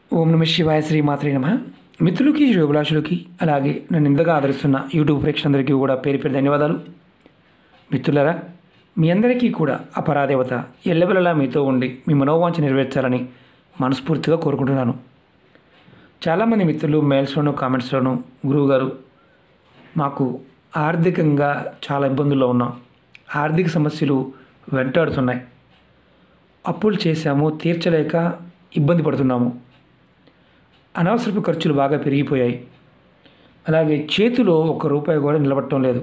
ఓం నమ శివాయ శ్రీ మాత్రే నమ మిత్రులకి శ్రేభిలాషులకి అలాగే నన్ను ఇంతగా ఆదరిస్తున్న యూట్యూబ్ ప్రేక్షకులందరికీ కూడా పేరు పేరు ధన్యవాదాలు మిత్రులరా మీ అందరికీ కూడా ఆ పరాదేవత ఎల్లవెల్లలా మీతో ఉండి మీ మనోవాంఛ నెరవేర్చాలని మనస్ఫూర్తిగా కోరుకుంటున్నాను చాలామంది మిత్రులు మెయిల్స్లోను కామెంట్స్లోను గురువుగారు మాకు ఆర్థికంగా చాలా ఇబ్బందుల్లో ఉన్నాం ఆర్థిక సమస్యలు వెంటాడుతున్నాయి అప్పులు చేశాము తీర్చలేక ఇబ్బంది పడుతున్నాము అనవసరపు ఖర్చులు బాగా పెరిగిపోయాయి అలాగే చేతిలో ఒక్క రూపాయి కూడా నిలబడటం లేదు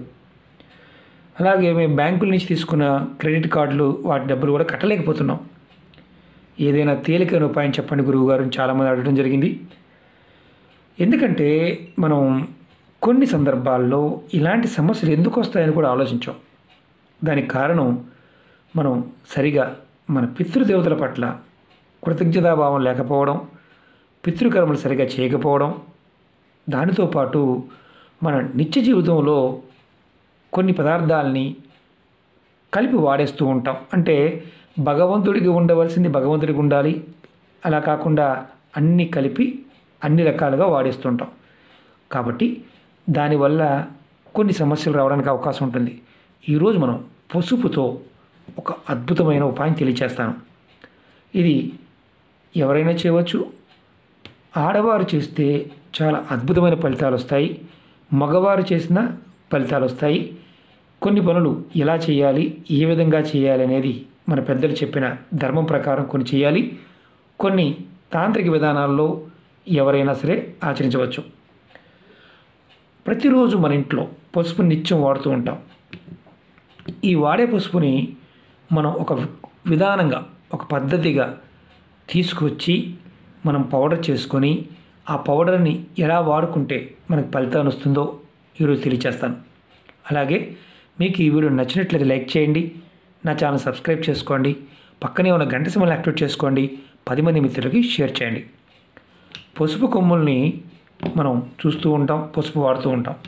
అలాగే మేము బ్యాంకుల నుంచి తీసుకున్న క్రెడిట్ కార్డులు వాటి డబ్బులు కూడా కట్టలేకపోతున్నాం ఏదైనా తేలికైన ఉపాయం చెప్పండి గురువు గారు చాలామంది అడగడం జరిగింది ఎందుకంటే మనం కొన్ని సందర్భాల్లో ఇలాంటి సమస్యలు ఎందుకు వస్తాయని కూడా ఆలోచించాం దానికి కారణం మనం సరిగా మన పితృదేవతల పట్ల కృతజ్ఞతాభావం లేకపోవడం పితృకర్మలు సరిగా చేయకపోవడం దానితో పాటు మన నిత్య జీవితంలో కొన్ని పదార్థాలని కలిపి వాడేస్తూ ఉంటాం అంటే భగవంతుడికి ఉండవలసింది భగవంతుడికి ఉండాలి అలా కాకుండా అన్నీ కలిపి అన్ని రకాలుగా వాడేస్తుంటాం కాబట్టి దానివల్ల కొన్ని సమస్యలు రావడానికి అవకాశం ఉంటుంది ఈరోజు మనం పసుపుతో ఒక అద్భుతమైన ఉపాయం తెలియచేస్తాను ఇది ఎవరైనా చేయవచ్చు ఆడవారు చేస్తే చాలా అద్భుతమైన ఫలితాలు వస్తాయి మగవారు చేసిన ఫలితాలు వస్తాయి కొన్ని పనులు ఎలా చేయాలి ఏ విధంగా చేయాలి అనేది మన పెద్దలు చెప్పిన ధర్మం ప్రకారం కొన్ని చేయాలి కొన్ని తాంత్రిక విధానాల్లో ఎవరైనా సరే ఆచరించవచ్చు ప్రతిరోజు మన ఇంట్లో పసుపు నిత్యం వాడుతూ ఉంటాం ఈ వాడే పసుపుని మనం ఒక విధానంగా ఒక పద్ధతిగా తీసుకొచ్చి మనం పౌడర్ చేసుకొని ఆ పౌడర్ని ఎలా వాడుకుంటే మనకు ఫలితాన్ని వస్తుందో ఈరోజు తెలియచేస్తాను అలాగే మీకు ఈ వీడియో నచ్చినట్లయితే లైక్ చేయండి నా ఛానల్ సబ్స్క్రైబ్ చేసుకోండి పక్కనే ఉన్న గంట సింబల్ యాక్టివేట్ చేసుకోండి పది మంది మిత్రులకి షేర్ చేయండి పసుపు కొమ్ముల్ని మనం చూస్తూ ఉంటాం పసుపు వాడుతూ ఉంటాం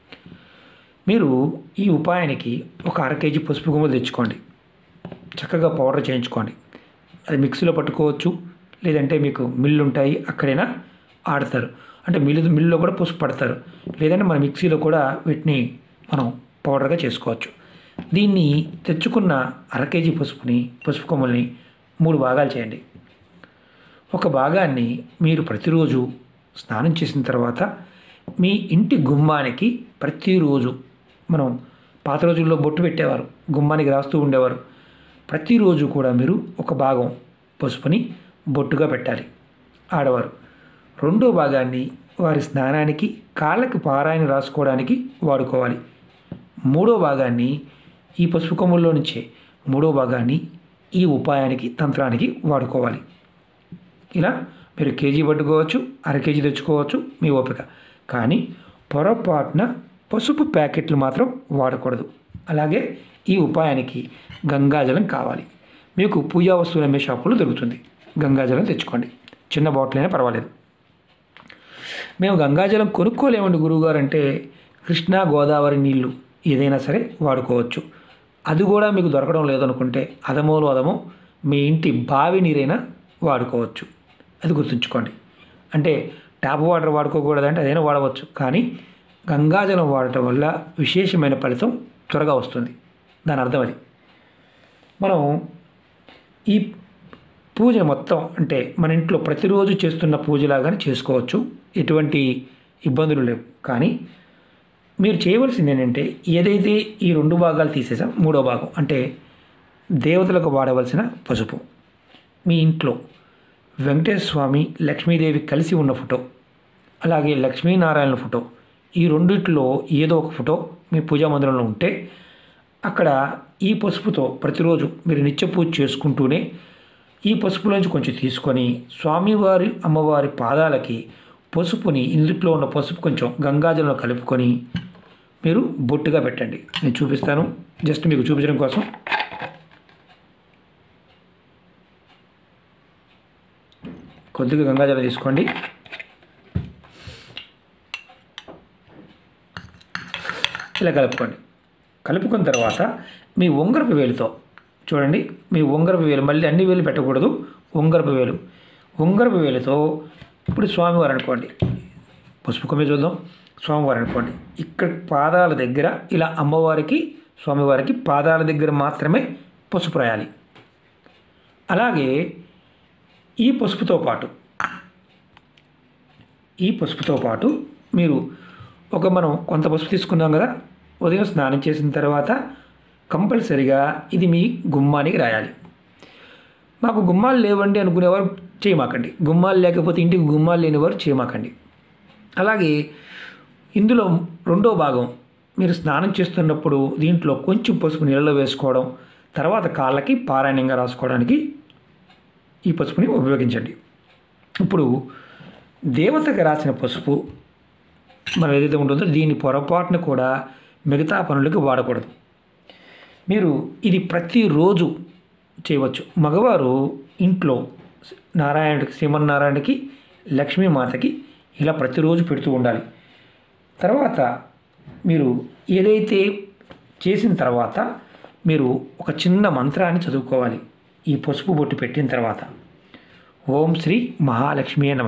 మీరు ఈ ఉపాయానికి ఒక అర కేజీ పసుపు కొమ్ములు తెచ్చుకోండి చక్కగా పౌడర్ చేయించుకోండి అది మిక్సీలో పట్టుకోవచ్చు లేదంటే మీకు మిల్లు ఉంటాయి అక్కడైనా ఆడతారు అంటే మిల్లు మిల్లులో కూడా పసుపు పడతారు లేదంటే మన మిక్సీలో కూడా వీటిని మనం పౌడర్గా చేసుకోవచ్చు దీన్ని తెచ్చుకున్న అర కేజీ పసుపుని పసుపు కొమ్ముల్ని మూడు భాగాలు చేయండి ఒక భాగాన్ని మీరు ప్రతిరోజు స్నానం చేసిన తర్వాత మీ ఇంటి గుమ్మానికి ప్రతిరోజు మనం పాత రోజుల్లో బొట్టు పెట్టేవారు గుమ్మానికి రాస్తూ ఉండేవారు ప్రతిరోజు కూడా మీరు ఒక భాగం పసుపుని బొట్టుగా పెట్టాలి ఆడవారు రెండో భాగాన్ని వారి స్నానానికి కాళ్ళకి పారాయణ రాసుకోవడానికి వాడుకోవాలి మూడో భాగాన్ని ఈ పసుపు కొమ్ముల్లో నుంచే మూడో భాగాన్ని ఈ ఉపాయానికి తంత్రానికి వాడుకోవాలి ఇలా మీరు కేజీ పట్టుకోవచ్చు అర కేజీ తెచ్చుకోవచ్చు మీ ఓపిక కానీ పొరపాటున పసుపు ప్యాకెట్లు మాత్రం వాడకూడదు అలాగే ఈ ఉపాయానికి గంగాజలం కావాలి మీకు పూజా వస్తువులు అమ్మే షాపులో దొరుకుతుంది గంగాజలం తెచ్చుకోండి చిన్న బాటిల్ అయినా పర్వాలేదు మేము గంగాజలం కొనుక్కోలేమండి గురువుగారు అంటే కృష్ణా గోదావరి నీళ్లు ఏదైనా సరే వాడుకోవచ్చు అది కూడా మీకు దొరకడం లేదనుకుంటే అదమోలు అదమో మీ ఇంటి బావి నీరైనా వాడుకోవచ్చు అది గుర్తుంచుకోండి అంటే ట్యాప్ వాటర్ వాడుకోకూడదంటే అదైనా వాడవచ్చు కానీ గంగాజలం వాడటం వల్ల విశేషమైన ఫలితం త్వరగా వస్తుంది దాని అర్థం అది మనం ఈ పూజ మొత్తం అంటే మన ఇంట్లో ప్రతిరోజు చేస్తున్న పూజలాగానే చేసుకోవచ్చు ఎటువంటి ఇబ్బందులు లేవు కానీ మీరు చేయవలసింది ఏంటంటే ఏదైతే ఈ రెండు భాగాలు తీసేసాం మూడో భాగం అంటే దేవతలకు వాడవలసిన పసుపు మీ ఇంట్లో వెంకటేశ్వర స్వామి లక్ష్మీదేవి కలిసి ఉన్న ఫోటో అలాగే లక్ష్మీనారాయణ ఫోటో ఈ రెండిట్లో ఏదో ఒక ఫోటో మీ పూజా మందిరంలో ఉంటే అక్కడ ఈ పసుపుతో ప్రతిరోజు మీరు నిత్య పూజ చేసుకుంటూనే ఈ పసుపులోంచి కొంచెం తీసుకొని స్వామివారి అమ్మవారి పాదాలకి పసుపుని ఇందుట్లో ఉన్న పసుపు కొంచెం గంగాజలంలో కలుపుకొని మీరు బొట్టుగా పెట్టండి నేను చూపిస్తాను జస్ట్ మీకు చూపించడం కోసం కొద్దిగా గంగాజలం తీసుకోండి ఇలా కలుపుకోండి కలుపుకున్న తర్వాత మీ ఉంగరపు వేలుతో చూడండి మీ ఉంగరపు వేలు మళ్ళీ అన్ని వేలు పెట్టకూడదు ఉంగరపు వేలు ఉంగరపు వేలుతో ఇప్పుడు స్వామివారు అనుకోండి పసుపు కొమ్మి చూద్దాం స్వామివారు అనుకోండి ఇక్కడ పాదాల దగ్గర ఇలా అమ్మవారికి స్వామివారికి పాదాల దగ్గర మాత్రమే పసుపు రాయాలి అలాగే ఈ పసుపుతో పాటు ఈ పసుపుతో పాటు మీరు ఒక మనం కొంత పసుపు తీసుకున్నాం కదా ఉదయం స్నానం చేసిన తర్వాత కంపల్సరిగా ఇది మీ గుమ్మానికి రాయాలి మాకు గుమ్మాలు లేవండి అనుకునేవారు చేయమాకండి గుమ్మాలు లేకపోతే ఇంటికి గుమ్మాలు లేనివారు చేయమాకండి అలాగే ఇందులో రెండో భాగం మీరు స్నానం చేస్తున్నప్పుడు దీంట్లో కొంచెం పసుపు నీళ్ళలో వేసుకోవడం తర్వాత కాళ్ళకి పారాయణంగా రాసుకోవడానికి ఈ పసుపుని ఉపయోగించండి ఇప్పుడు దేవతకి రాసిన పసుపు మనం ఏదైతే ఉంటుందో దీని పొరపాటును కూడా మిగతా పనులకు వాడకూడదు మీరు ఇది ప్రతిరోజు చేయవచ్చు మగవారు ఇంట్లో నారాయణుడికి శ్రీమన్నారాయణకి లక్ష్మీమాతకి ఇలా ప్రతిరోజు పెడుతూ ఉండాలి తర్వాత మీరు ఏదైతే చేసిన తర్వాత మీరు ఒక చిన్న మంత్రాన్ని చదువుకోవాలి ఈ పసుపు బొట్టు పెట్టిన తర్వాత ఓం శ్రీ మహాలక్ష్మియే నమ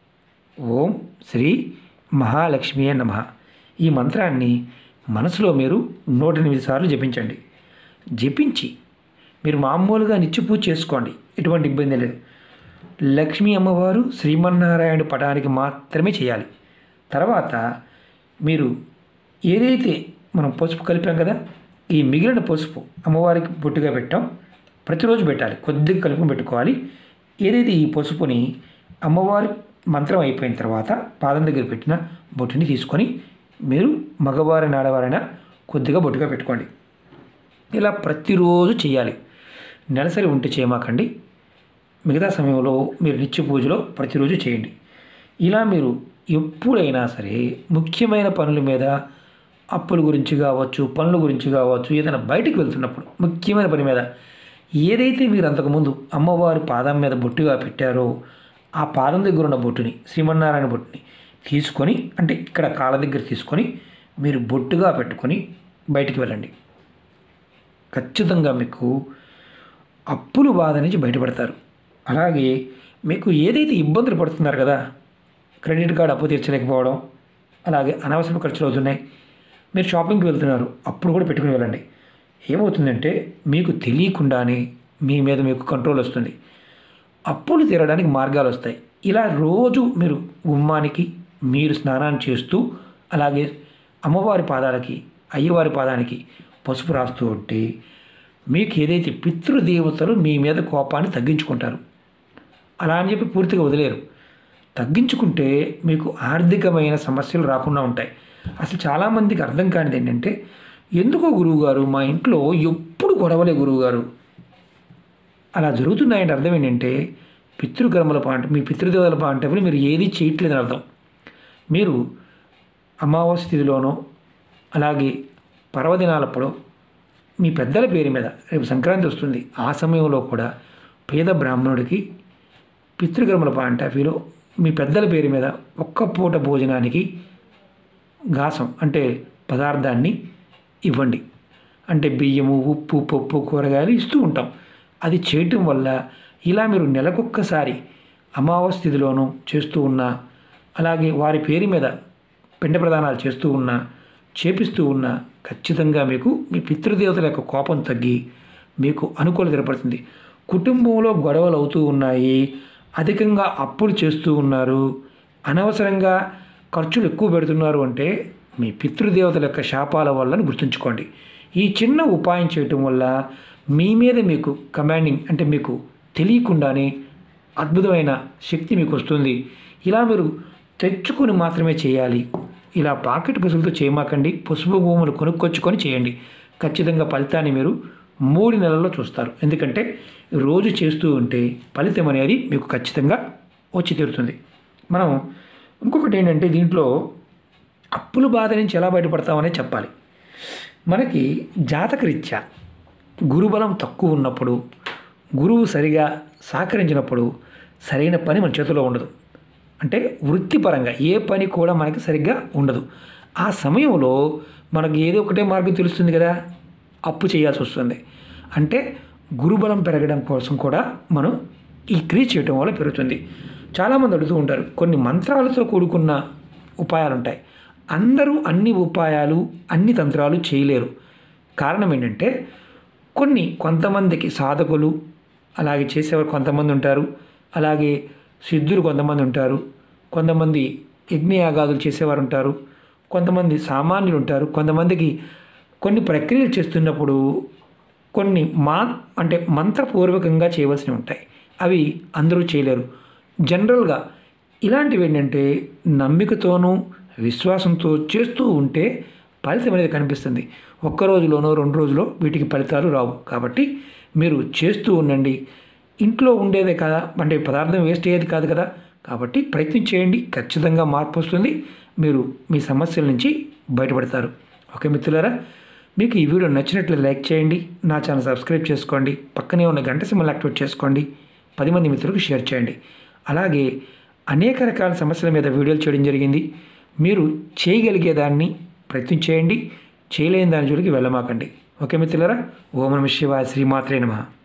ఓం శ్రీ మహాలక్ష్మియే నమ ఈ మంత్రాన్ని మనసులో మీరు నూట ఎనిమిది సార్లు జపించండి జపించి మీరు మామూలుగా నిత్యపూజ చేసుకోండి ఎటువంటి ఇబ్బంది లేదు లక్ష్మీ అమ్మవారు శ్రీమన్నారాయణ పటానికి మాత్రమే చేయాలి తర్వాత మీరు ఏదైతే మనం పసుపు కలిపాం కదా ఈ మిగిలిన పసుపు అమ్మవారికి బొట్టుగా పెట్టాం ప్రతిరోజు పెట్టాలి కొద్దిగా కలుపుకొని పెట్టుకోవాలి ఏదైతే ఈ పసుపుని అమ్మవారి మంత్రం అయిపోయిన తర్వాత పాదం దగ్గర పెట్టిన బొట్టుని తీసుకొని మీరు మగవారైన ఆడవారైనా కొద్దిగా బొట్టుగా పెట్టుకోండి ఇలా ప్రతిరోజు చేయాలి నెలసరి ఉంటే చేయమాకండి మిగతా సమయంలో మీరు నిత్య పూజలో ప్రతిరోజు చేయండి ఇలా మీరు ఎప్పుడైనా సరే ముఖ్యమైన పనుల మీద అప్పుల గురించి కావచ్చు పనుల గురించి కావచ్చు ఏదైనా బయటికి వెళ్తున్నప్పుడు ముఖ్యమైన పని మీద ఏదైతే మీరు అంతకుముందు అమ్మవారి పాదం మీద బొట్టుగా పెట్టారో ఆ పాదం దగ్గర ఉన్న బొట్టుని శ్రీమన్నారాయణ బొట్టుని తీసుకొని అంటే ఇక్కడ కాళ్ళ దగ్గర తీసుకొని మీరు బొట్టుగా పెట్టుకొని బయటికి వెళ్ళండి ఖచ్చితంగా మీకు అప్పులు బాధ నుంచి బయటపడతారు అలాగే మీకు ఏదైతే ఇబ్బందులు పడుతున్నారు కదా క్రెడిట్ కార్డు అప్పు తీర్చలేకపోవడం అలాగే అనవసర ఖర్చులు అవుతున్నాయి మీరు షాపింగ్కి వెళ్తున్నారు అప్పుడు కూడా పెట్టుకుని వెళ్ళండి ఏమవుతుందంటే మీకు తెలియకుండానే మీ మీద మీకు కంట్రోల్ వస్తుంది అప్పులు తీరడానికి మార్గాలు వస్తాయి ఇలా రోజు మీరు గుమ్మానికి మీరు స్నానాన్ని చేస్తూ అలాగే అమ్మవారి పాదాలకి అయ్యవారి పాదానికి పసుపు రాస్తూ ఉంటే మీకు ఏదైతే పితృదేవతలు మీ మీద కోపాన్ని తగ్గించుకుంటారు అలా అని చెప్పి పూర్తిగా వదిలేరు తగ్గించుకుంటే మీకు ఆర్థికమైన సమస్యలు రాకుండా ఉంటాయి అసలు చాలామందికి అర్థం కానిది ఏంటంటే ఎందుకో గురువుగారు మా ఇంట్లో ఎప్పుడు గొడవలే గురువుగారు అలా జరుగుతున్నాయంటే అర్థం ఏంటంటే పితృకర్మల పాంట మీ పితృదేవతల పాంటప్పుడు మీరు ఏది చేయట్లేదని అర్థం మీరు అమావాస్య తిథిలోనో అలాగే పర్వదినాలప్పుడు మీ పెద్దల పేరు మీద రేపు సంక్రాంతి వస్తుంది ఆ సమయంలో కూడా పేద బ్రాహ్మణుడికి పితృకర్మల పాయింట్ ఆఫ్ వ్యూలో మీ పెద్దల పేరు మీద ఒక్క పూట భోజనానికి గాసం అంటే పదార్థాన్ని ఇవ్వండి అంటే బియ్యము ఉప్పు పప్పు కూరగాయలు ఇస్తూ ఉంటాం అది చేయటం వల్ల ఇలా మీరు నెలకొక్కసారి అమావాస్య తిథిలోనూ చేస్తూ ఉన్నా అలాగే వారి పేరు మీద పిండ ప్రదానాలు చేస్తూ ఉన్నా చేపిస్తూ ఉన్నా ఖచ్చితంగా మీకు మీ పితృదేవతల యొక్క కోపం తగ్గి మీకు అనుకూలత ఏర్పడుతుంది కుటుంబంలో గొడవలు అవుతూ ఉన్నాయి అధికంగా అప్పులు చేస్తూ ఉన్నారు అనవసరంగా ఖర్చులు ఎక్కువ పెడుతున్నారు అంటే మీ పితృదేవతల యొక్క శాపాల వల్ల గుర్తుంచుకోండి ఈ చిన్న ఉపాయం చేయటం వల్ల మీ మీద మీకు కమాండింగ్ అంటే మీకు తెలియకుండానే అద్భుతమైన శక్తి మీకు వస్తుంది ఇలా మీరు తెచ్చుకొని మాత్రమే చేయాలి ఇలా పాకెట్ పసుపులతో చేయమాకండి పసుపు భూములు కొనుక్కొచ్చుకొని చేయండి ఖచ్చితంగా ఫలితాన్ని మీరు మూడు నెలల్లో చూస్తారు ఎందుకంటే రోజు చేస్తూ ఉంటే ఫలితం అనేది మీకు ఖచ్చితంగా వచ్చి తీరుతుంది మనం ఇంకొకటి ఏంటంటే దీంట్లో అప్పుల బాధ నుంచి ఎలా బయటపడతామనే చెప్పాలి మనకి జాతకరీత్యా గురుబలం తక్కువ ఉన్నప్పుడు గురువు సరిగా సహకరించినప్పుడు సరైన పని మన చేతిలో ఉండదు అంటే వృత్తిపరంగా ఏ పని కూడా మనకి సరిగ్గా ఉండదు ఆ సమయంలో మనకు ఏదో ఒకటే మార్గం తెలుస్తుంది కదా అప్పు చేయాల్సి వస్తుంది అంటే గురుబలం పెరగడం కోసం కూడా మనం ఈ క్రియ చేయటం వల్ల పెరుగుతుంది చాలామంది అడుగుతూ ఉంటారు కొన్ని మంత్రాలతో కూడుకున్న ఉపాయాలు ఉంటాయి అందరూ అన్ని ఉపాయాలు అన్ని తంత్రాలు చేయలేరు కారణం ఏంటంటే కొన్ని కొంతమందికి సాధకులు అలాగే చేసేవారు కొంతమంది ఉంటారు అలాగే సిద్ధులు కొంతమంది ఉంటారు కొంతమంది యజ్ఞయాగాదులు చేసేవారు ఉంటారు కొంతమంది సామాన్యులు ఉంటారు కొంతమందికి కొన్ని ప్రక్రియలు చేస్తున్నప్పుడు కొన్ని మా అంటే మంత్రపూర్వకంగా చేయవలసినవి ఉంటాయి అవి అందరూ చేయలేరు జనరల్గా ఇలాంటివి ఏంటంటే నమ్మికతోనూ విశ్వాసంతో చేస్తూ ఉంటే ఫలితం అనేది కనిపిస్తుంది ఒక్క రోజులోనో రెండు రోజులో వీటికి ఫలితాలు రావు కాబట్టి మీరు చేస్తూ ఉండండి ఇంట్లో ఉండేదే కదా అంటే పదార్థం వేస్ట్ అయ్యేది కాదు కదా కాబట్టి ప్రయత్నం చేయండి ఖచ్చితంగా మార్పు వస్తుంది మీరు మీ సమస్యల నుంచి బయటపడతారు ఓకే మిత్రులారా మీకు ఈ వీడియో నచ్చినట్లు లైక్ చేయండి నా ఛానల్ సబ్స్క్రైబ్ చేసుకోండి పక్కనే ఉన్న గంట సింబల్ యాక్టివేట్ చేసుకోండి పది మంది మిత్రులకు షేర్ చేయండి అలాగే అనేక రకాల సమస్యల మీద వీడియోలు చేయడం జరిగింది మీరు చేయగలిగేదాన్ని ప్రయత్నం చేయండి చేయలేని దాని జోలికి వెళ్ళమాకండి ఓకే మిత్రులారా ఓం నమ శివాయ శ్రీమాత్రే నమః